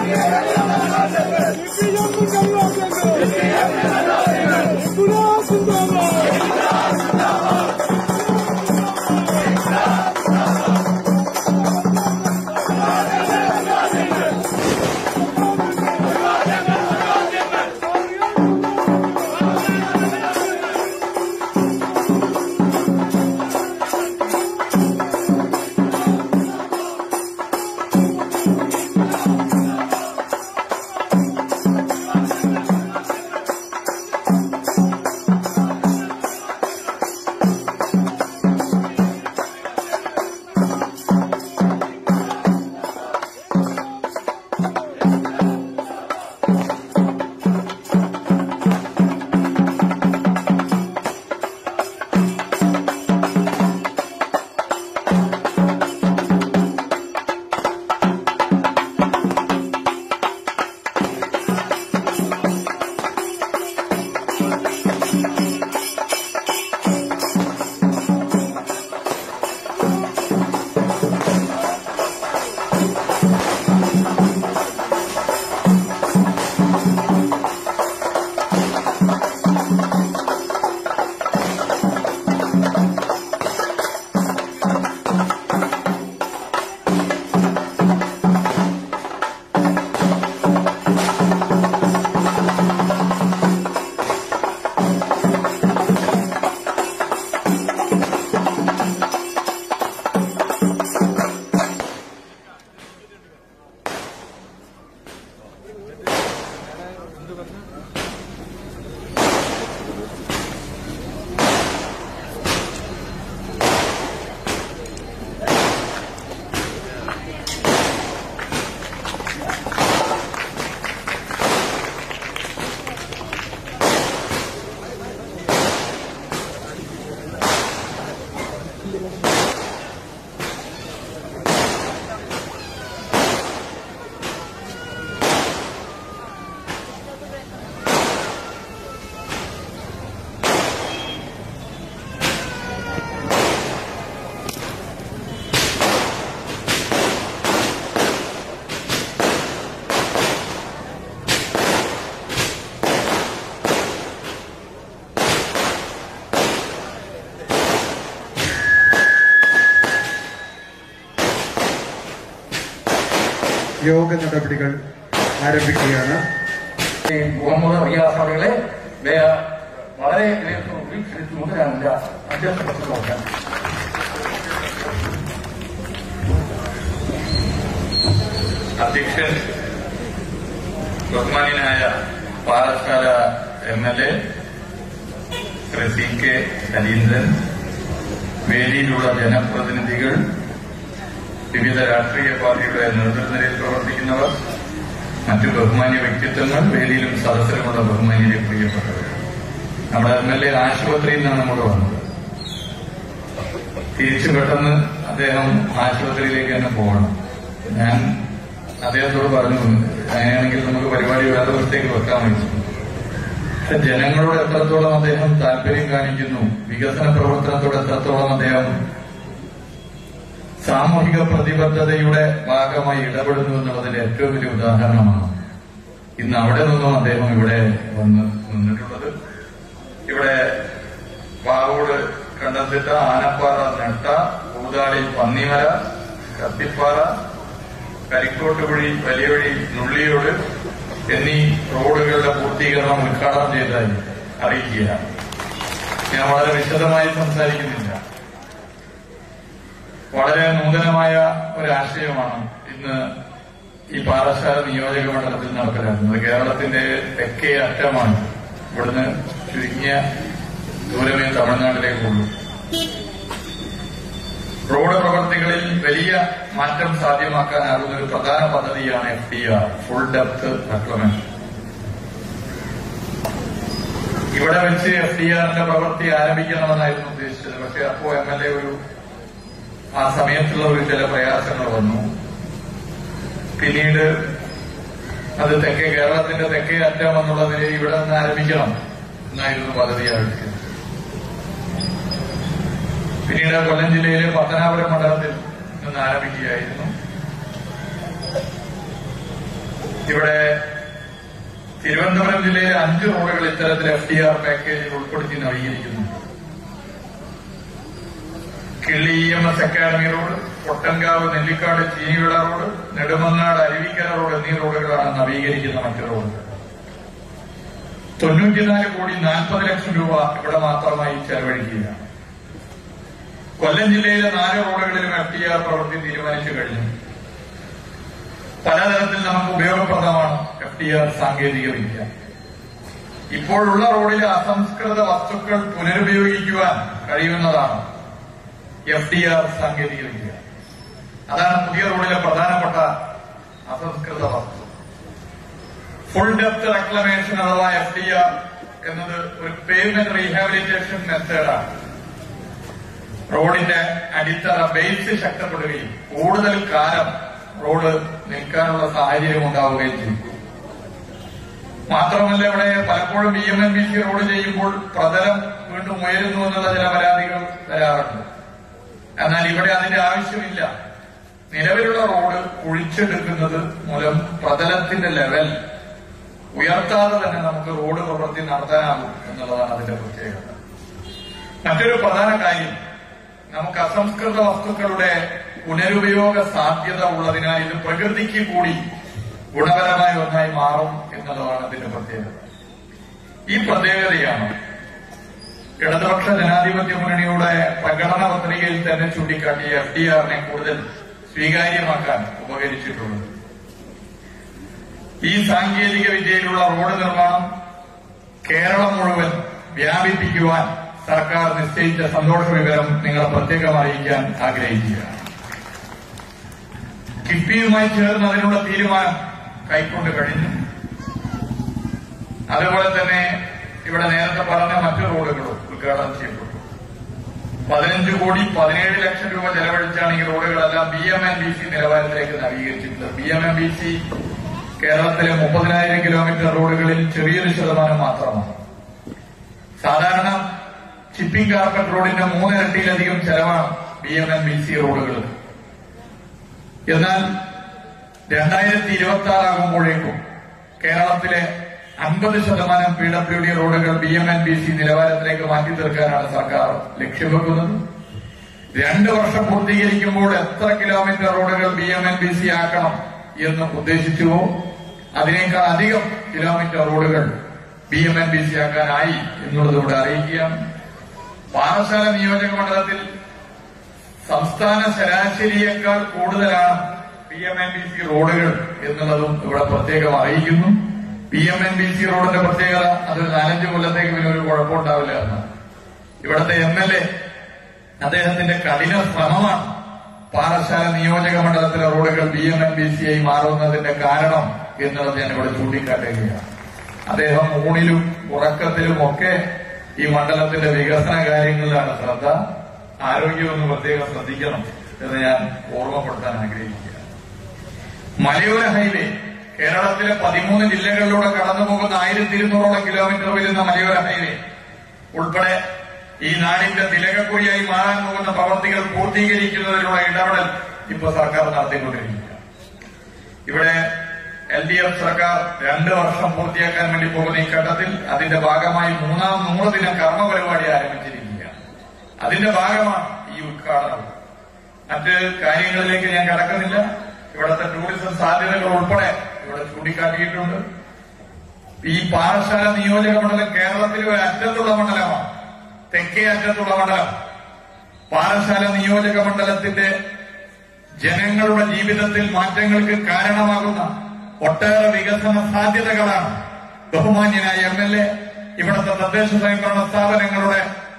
യോഗ നടപടികൾ ആരംഭിക്കുകയാണ് ഈ മുഹമ്മദ് റിയാസകളെ വളരെ വീക്ഷിച്ചുകൊണ്ട് ഞാൻ എന്റെ അധ്യക്ഷത്തിൽ നോക്കാം അധ്യക്ഷൻ ബഹുമാന്യനായ Palakkad M L A Shri C K Salindran വേദിയിലുള്ള ജനപ്രതിനിധികൾ വിവിധ രാഷ്ട്രീയ പാർട്ടികളുടെ നേതൃനിരയിൽ പ്രവർത്തിക്കുന്നവർ മറ്റു ബഹുമാന്യ വ്യക്തിത്വങ്ങൾ വേദിയിലും സദസ്സിലുമുള്ള ബഹുമാന്യരെ പ്രിയപ്പെട്ടവർ നമ്മുടെ എം എൽ എ ആശുപത്രിയിൽ നിന്നാണ് നമ്മുടെ വന്നത് തിരിച്ചു പെട്ടെന്ന് അദ്ദേഹം ആശുപത്രിയിലേക്ക് തന്നെ പോകണം ഞാൻ അദ്ദേഹത്തോട് പറഞ്ഞു അങ്ങനെയാണെങ്കിൽ നമുക്ക് പരിപാടി വേറെ ദിവസത്തേക്ക് വെക്കാൻ വെച്ചു പക്ഷെ ജനങ്ങളോട് എത്രത്തോളം അദ്ദേഹം താല്പര്യം കാണിക്കുന്നു വികസന പ്രവർത്തനത്തോട് എത്രത്തോളം അദ്ദേഹം സാമൂഹിക പ്രതിബദ്ധതയുടെ ഭാഗമായി ഇടപെടുന്നു എന്നുള്ളതിന്റെ ഏറ്റവും വലിയ ഉദാഹരണമാണ് ഇന്ന് അവിടെ നിന്നും അദ്ദേഹം ഇവിടെ വന്ന് നിന്നിട്ടുള്ളത് ഇവിടെ വാവൂട് കണ്ടത്തിട്ട ആനപ്പാറ നെട്ട ഊതാളി പന്നിമല കത്തിപ്പാറ കരിക്കോട്ടുകുഴി വലിയവഴി നുള്ളിയോട് എന്നീ റോഡുകളുടെ പൂർത്തീകരണം ഉദ്ഘാടനം ചെയ്തതായി അറിയിക്കുകയാണ് ഞാൻ വളരെ വിശദമായി സംസാരിക്കുന്നില്ല വളരെ നൂതനമായ ഒരാശയമാണ് ഇന്ന് ഈ പാറശാല നിയോജക മണ്ഡലത്തിൽ നടപ്പിലാക്കുന്നത് കേരളത്തിന്റെ തെക്കേ അറ്റമാണ് ഇവിടുന്ന് ചുരുങ്ങിയ ദൂരമേ തമിഴ്നാട്ടിലേക്കുള്ളൂ റോഡ് പ്രവർത്തികളിൽ വലിയ മാറ്റം സാധ്യമാക്കാനാകുന്ന ഒരു പ്രധാന പദ്ധതിയാണ് F D R full depth reclamation ഇവിടെ വെച്ച് എഫ് ഡി ആറിന്റെ പ്രവൃത്തി ആരംഭിക്കണമെന്നായിരുന്നു ഉദ്ദേശിച്ചത് പക്ഷെ അപ്പോ എം എൽ എ ഒരു ആ സമയത്തുള്ള ഒരു ചില പ്രയാസങ്ങൾ വന്നു പിന്നീട് അത് തെക്കേ കേരളത്തിന്റെ തെക്കേ അറ്റം എന്നുള്ള നിലയിൽ ഇവിടെ നിന്ന് ആരംഭിക്കണം എന്നായിരുന്നു പദ്ധതി ആരംഭിച്ചത് പിന്നീട് കൊല്ലം ജില്ലയിലെ പത്തനാപുരം മണ്ഡലത്തിൽ നിന്ന് ആരംഭിക്കുകയായിരുന്നു ഇവിടെ തിരുവനന്തപുരം ജില്ലയിലെ അഞ്ച് റോഡുകൾ ഇത്തരത്തിൽ എഫ് ഡി ആർ പാക്കേജിൽ ഉൾപ്പെടുത്തി നവീകരിക്കുന്നുണ്ട് Killi E M S academy road Pottankavu Nellikkad Cheenivila road Nedumangad Aruvikkara road എന്നീ റോഡുകളാണ് നവീകരിക്കുന്ന മറ്റു റോഡുകൾ തൊണ്ണൂറ്റിനാല് കോടി നാൽപ്പത് ലക്ഷം രൂപ ഇവിടെ മാത്രമായി ചെലവഴിക്കുകയാണ് കൊല്ലം ജില്ലയിലെ നാല് റോഡുകളിലും എഫ് ടി ആർ പ്രവൃത്തി തീരുമാനിച്ചു കഴിഞ്ഞു പലതരത്തിൽ നമുക്ക് ഉപയോഗപ്രദമാണ് എഫ് ടി ആർ സാങ്കേതിക വിദ്യ ഇപ്പോഴുള്ള റോഡിലെ അസംസ്കൃത വസ്തുക്കൾ പുനരുപയോഗിക്കുവാൻ കഴിയുന്നതാണ് എഫ് ഡി ആർ സാങ്കേതിക വിദ്യ അതാണ് പുതിയ റോഡിലെ പ്രധാനപ്പെട്ട അസംസ്കൃത വസ്തു ഫുൾ ഡെപ്ത് റെക്ലമേഷൻ അഥവാ എഫ് ഡി ആർ എന്നത് ഒരു പേയ്മെന്റ് റീഹാബിലിറ്റേഷൻ മെത്തേഡാണ് റോഡിന്റെ അടിത്തറ ബേസ് ശക്തപ്പെടുകയും കൂടുതൽ കാലം റോഡ് നിൽക്കാനുള്ള സാഹചര്യം ഉണ്ടാവുകയും ചെയ്യും മാത്രമല്ല ഇവിടെ പലപ്പോഴും B M N B C road ചെയ്യുമ്പോൾ പ്രതലം വീണ്ടും ഉയരുന്നു എന്നുള്ള ചില പരാതികൾ വരാറുണ്ട് എന്നാൽ ഇവിടെ അതിന്റെ ആവശ്യമില്ല നിലവിലുള്ള റോഡ് കുഴിച്ചെടുക്കുന്നത് മൂലം പ്രതലത്തിന്റെ ലെവൽ ഉയർത്താതെ തന്നെ നമുക്ക് റോഡ് പ്രവൃത്തി നടത്താനാകും എന്നുള്ളതാണ് അതിന്റെ പ്രത്യേകത മറ്റൊരു പ്രധാന കാര്യം നമുക്ക് അസംസ്കൃത വസ്തുക്കളുടെ പുനരുപയോഗ സാധ്യത ഉള്ളതിനാൽ ഇത് പ്രകൃതിക്ക് കൂടി ഗുണപരമായ ഒന്നായി മാറും എന്നുള്ളതാണ് ഇതിന്റെ പ്രത്യേകത ഈ പ്രത്യേകതയാണ് ഇടതുപക്ഷ ജനാധിപത്യ മുന്നണിയുടെ പ്രകടന പത്രികയിൽ തന്നെ ചൂണ്ടിക്കാട്ടിയ എഫ് ഡി ആറിനെ കൂടുതൽ സ്വീകാര്യമാക്കാൻ ഉപകരിച്ചിട്ടുള്ളത് ഈ സാങ്കേതിക വിദ്യയിലുള്ള റോഡ് നിർമ്മാണം കേരളം മുഴുവൻ വ്യാപിപ്പിക്കുവാൻ സർക്കാർ നിശ്ചയിച്ച സന്തോഷ വിവരം നിങ്ങൾ പ്രത്യേകം അറിയിക്കാൻ ആഗ്രഹിക്കുകയാണ് കിഫ്ബിയുമായി ചേർന്ന് അതിനുള്ള തീരുമാനം കൈക്കൊണ്ട് കഴിഞ്ഞു അതുപോലെ തന്നെ ഇവിടെ നേരത്തെ പറഞ്ഞ മറ്റു റോഡുകളും ഉദ്ഘാടനം ചെയ്യപ്പെട്ടു പതിനഞ്ച് കോടി പതിനേഴ് ലക്ഷം രൂപ ചെലവഴിച്ചാണ് ഈ റോഡുകളെല്ലാം B M N B C നിലവാരത്തിലേക്ക് നവീകരിച്ചിട്ടുള്ളത് B M N B C കേരളത്തിലെ മുപ്പതിനായിരം കിലോമീറ്റർ റോഡുകളിൽ ചെറിയൊരു ശതമാനം മാത്രമാണ് സാധാരണ ഷിപ്പിംഗ് കാർപ്പറ്റ് റോഡിന്റെ മൂന്നിരട്ടിയിലധികം ചെലവാണ് B M N B C റോഡുകൾ എന്നാൽ രണ്ടായിരത്തി ഇരുപത്തി ആറാകുമ്പോഴേക്കും കേരളത്തിലെ അൻപത് ശതമാനം പി ഡബ്ല്യു ഡി റോഡുകൾ B M N B C നിലവാരത്തിലേക്ക് മാറ്റി തീർക്കാനാണ് സർക്കാർ ലക്ഷ്യം വെക്കുന്നത് രണ്ട് വർഷം പൂർത്തീകരിക്കുമ്പോൾ എത്ര കിലോമീറ്റർ റോഡുകൾ B M N B C ആക്കണം എന്ന് ഉദ്ദേശിച്ചുവോ അതിനേക്കാൾ അധികം കിലോമീറ്റർ റോഡുകൾ B M N B C ആക്കാനായി എന്നുള്ളത് ഇവിടെ അറിയിക്കുകയാണ് പാറശാല നിയോജക മണ്ഡലത്തിൽ സംസ്ഥാന ശരാശരിയേക്കാൾ കൂടുതലാണ് P M N B C റോഡുകൾ എന്നുള്ളതും ഇവിടെ പ്രത്യേകം അറിയിക്കുന്നു P M N B C റോഡിന്റെ പ്രത്യേകത അതൊരു നാലഞ്ച് കൊല്ലത്തേക്ക് പിന്നെ ഒരു കുഴപ്പമുണ്ടാവില്ല എന്നാണ് ഇവിടുത്തെ എം എൽ എ അദ്ദേഹത്തിന്റെ കഠിന ശ്രമമാണ് പാറശാല നിയോജക മണ്ഡലത്തിലെ റോഡുകൾ B M N B C ആയി മാറുന്നതിന്റെ കാരണം എന്നുള്ളത് ഞാൻ ഇവിടെ ചൂണ്ടിക്കാട്ടുകയാണ് അദ്ദേഹം ഊണിലും ഉറക്കത്തിലും ഒക്കെ ഈ മണ്ഡലത്തിന്റെ വികസന കാര്യങ്ങളിലാണ് ശ്രദ്ധ ആരോഗ്യമൊന്ന് പ്രത്യേകം ശ്രദ്ധിക്കണം എന്ന് ഞാൻ ഓർമ്മപ്പെടുത്താൻ ആഗ്രഹിക്കുകയാണ് മലയോര ഹൈവേ കേരളത്തിലെ പതിമൂന്ന് ജില്ലകളിലൂടെ കടന്നുപോകുന്ന ആയിരത്തി ഇരുന്നൂറോളം കിലോമീറ്റർ വരുന്ന മലയോര ഹൈവേ ഉൾപ്പെടെ ഈ നാടിന്റെ തിലകക്കുറിയായി മാറാൻ പോകുന്ന പ്രവർത്തികൾ പൂർത്തീകരിക്കുന്നതിനുള്ള ഇടപെടൽ ഇപ്പോൾ സർക്കാർ നടത്തിക്കൊണ്ടിരിക്കുകയാണ് ഇവിടെ എൽ ഡി എഫ് സർക്കാർ രണ്ട് വർഷം പൂർത്തിയാക്കാൻ വേണ്ടി പോകുന്ന ഈ ഘട്ടത്തിൽ അതിന്റെ ഭാഗമായി മൂന്നാം നൂറ് ദിന കർമ്മ പരിപാടി ആരംഭിച്ചിരിക്കുകയാണ് അതിന്റെ ഭാഗമാണ് ഈ ഉദ്ഘാടനം മറ്റ് കാര്യങ്ങളിലേക്ക് ഞാൻ കടക്കുന്നില്ല ഇവിടുത്തെ ടൂറിസം സാധ്യതകൾ ഉൾപ്പെടെ ഇവിടെ ചൂണ്ടിക്കാട്ടിയിട്ടുണ്ട് ഈ പാറശാല നിയോജക മണ്ഡലം കേരളത്തിലെ ഒരു അറ്റത്തുള്ള മണ്ഡലമാണ് തെക്കേ അറ്റത്തുള്ള മണ്ഡലം പാറശാല നിയോജക മണ്ഡലത്തിന്റെ ജനങ്ങളുടെ ജീവിതത്തിൽ മാറ്റങ്ങൾക്ക് കാരണമാകുന്ന ഒട്ടേറെ വികസന സാധ്യതകളാണ് ബഹുമാന്യനായ എം എൽ എ ഇവിടുത്തെ തദ്ദേശ സ്വയംഭരണ സ്ഥാപനങ്ങളുടെ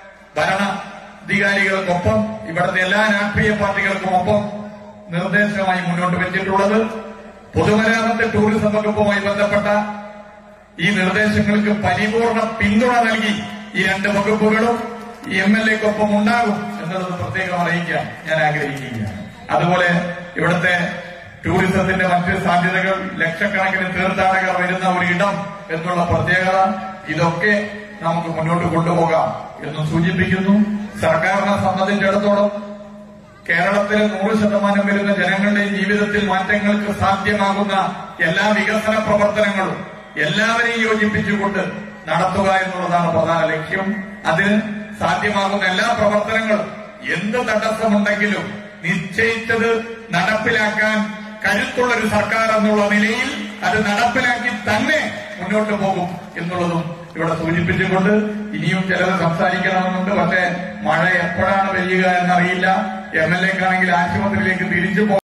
ഭരണാധികാരികൾക്കൊപ്പം ഇവിടുത്തെ എല്ലാ രാഷ്ട്രീയ പാർട്ടികൾക്കുമൊപ്പം നിർദ്ദേശമായി മുന്നോട്ട് വെച്ചിട്ടുള്ളത് പൊതുമരാമത്ത് ടൂറിസം വകുപ്പുമായി ബന്ധപ്പെട്ട ഈ നിർദ്ദേശങ്ങൾക്ക് പരിപൂർണ പിന്തുണ നൽകി ഈ രണ്ട് വകുപ്പുകളും ഈ എം എൽ എക്കൊപ്പം ഉണ്ടാകും എന്നുള്ളത് പ്രത്യേകം അറിയിക്കാൻ ഞാൻ ആഗ്രഹിക്കുകയാണ് അതുപോലെ ഇവിടുത്തെ ടൂറിസത്തിന്റെ മറ്റ് സാധ്യതകൾ ലക്ഷക്കണക്കിന് തീർത്ഥാടകർ വരുന്ന ഒരു ഇടം എന്നുള്ള പ്രത്യേകത ഇതൊക്കെ നമുക്ക് മുന്നോട്ട് കൊണ്ടുപോകാം എന്ന് സൂചിപ്പിക്കുന്നു സർക്കാരിനെ സംബന്ധിച്ചിടത്തോളം കേരളത്തിലെ നൂറ് ശതമാനം വരുന്ന ജനങ്ങളുടെ ജീവിതത്തിൽ മാറ്റങ്ങൾക്ക് സാധ്യമാകുന്ന എല്ലാ വികസന പ്രവർത്തനങ്ങളും എല്ലാവരെയും യോജിപ്പിച്ചുകൊണ്ട് നടത്തുക എന്നുള്ളതാണ് പ്രധാന ലക്ഷ്യം അതിന് സാധ്യമാകുന്ന എല്ലാ പ്രവർത്തനങ്ങളും എന്ത് തടസ്സമുണ്ടെങ്കിലും നിശ്ചയിച്ചത് നടപ്പിലാക്കാൻ കരുത്തുള്ള ഒരു സർക്കാർ എന്നുള്ള നിലയിൽ അത് നടപ്പിലാക്കി തന്നെ മുന്നോട്ട് പോകും എന്നുള്ളതും ഇവിടെ സൂചിപ്പിച്ചുകൊണ്ട് ഇനിയും ചിലത് സംസാരിക്കണമെന്നുണ്ട് പക്ഷേ മഴ എപ്പോഴാണ് പെയ്യുക എന്നറിയില്ല എം എൽ എക്കാണെങ്കിൽ ആശുപത്രിയിലേക്ക് തിരിച്ചു പോ